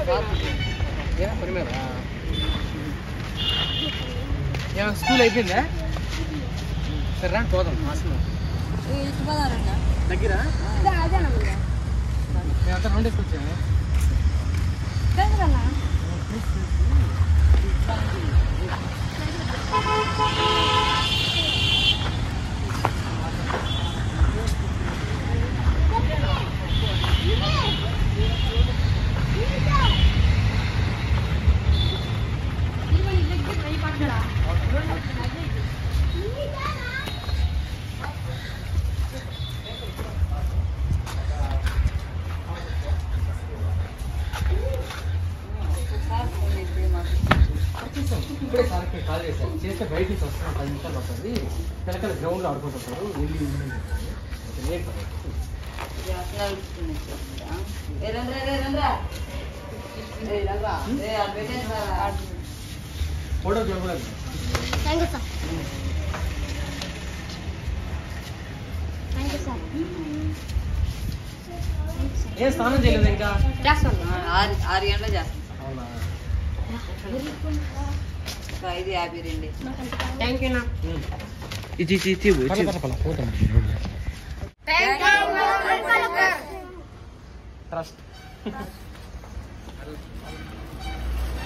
ఏనా పని మీద ఏమైనా స్కూల్ అయిపోయిందా సరే రా పోదాం హాస్టల్ దగ్గర మేమంతా రెండు వచ్చాము ఇప్పుడే సార్కి కాల్ చేశాను చేస్తే బయట నుంచి వస్తున్నాం పది నిమిషాలు పడుతుంది వెనకాల గ్రౌండ్లో ఆడుకుంటుంటారు వెళ్ళి ఉండండి చెప్పాను. అయితే లేట్ పడుతుంది. ఫోటో చూడకూడదు thank you sir thank you sir ఏం స్నానం చేయలేదు ఇంకా చేస్తాను ఆరు ఆరు గంటలు చేస్తాం అవునా ఒక ఐదు యాభై రెండు థ్యాంక్ యూ నా ఇది ఇది వచ్చి పోతాం ట్రస్ట్